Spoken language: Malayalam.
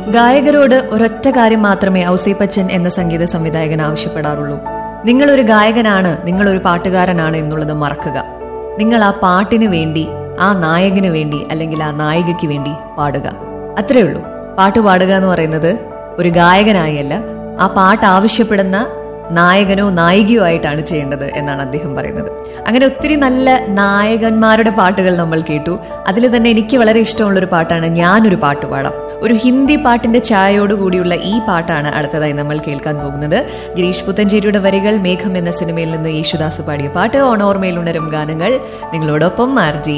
ഗായകരോട് ഒരൊറ്റ കാര്യം മാത്രമേ ഔസേപ്പച്ചൻ എന്ന സംഗീത സംവിധായകൻ ആവശ്യപ്പെടാറുള്ളൂ നിങ്ങളൊരു ഗായകനാണ് നിങ്ങളൊരു പാട്ടുകാരനാണ് എന്നുള്ളത് മറക്കുക നിങ്ങൾ ആ പാട്ടിന് വേണ്ടി ആ നായകന് വേണ്ടി അല്ലെങ്കിൽ ആ നായികയ്ക്ക് വേണ്ടി പാടുക അത്രേ ഉള്ളൂ പാട്ട് പാടുക എന്ന് പറയുന്നത് ഒരു ഗായകനായല്ല ആ പാട്ട് ആവശ്യപ്പെടുന്ന നായകനോ നായികയോ ആയിട്ടാണ് ചെയ്യേണ്ടത് എന്നാണ് അദ്ദേഹം പറയുന്നത് അങ്ങനെ ഒത്തിരി നല്ല നായകന്മാരുടെ പാട്ടുകൾ നമ്മൾ കേട്ടു അതിൽ തന്നെ എനിക്ക് വളരെ ഇഷ്ടമുള്ള ഒരു പാട്ടാണ് ഞാനൊരു പാട്ട് പാടാം ഒരു ഹിന്ദി പാട്ടിന്റെ ഛായയോട് കൂടിയുള്ള ഈ പാട്ടാണ് അടുത്തതായി നമ്മൾ കേൾക്കാൻ പോകുന്നത് ഗിരീഷ് പുത്തഞ്ചേരിയുടെ വരികൾ മേഘം എന്ന സിനിമയിൽ നിന്ന് യേശുദാസ് പാടിയ പാട്ട് ഓണോർമയിൽ ഉണരും ഗാനങ്ങൾ നിങ്ങളോടൊപ്പം ആർ ജി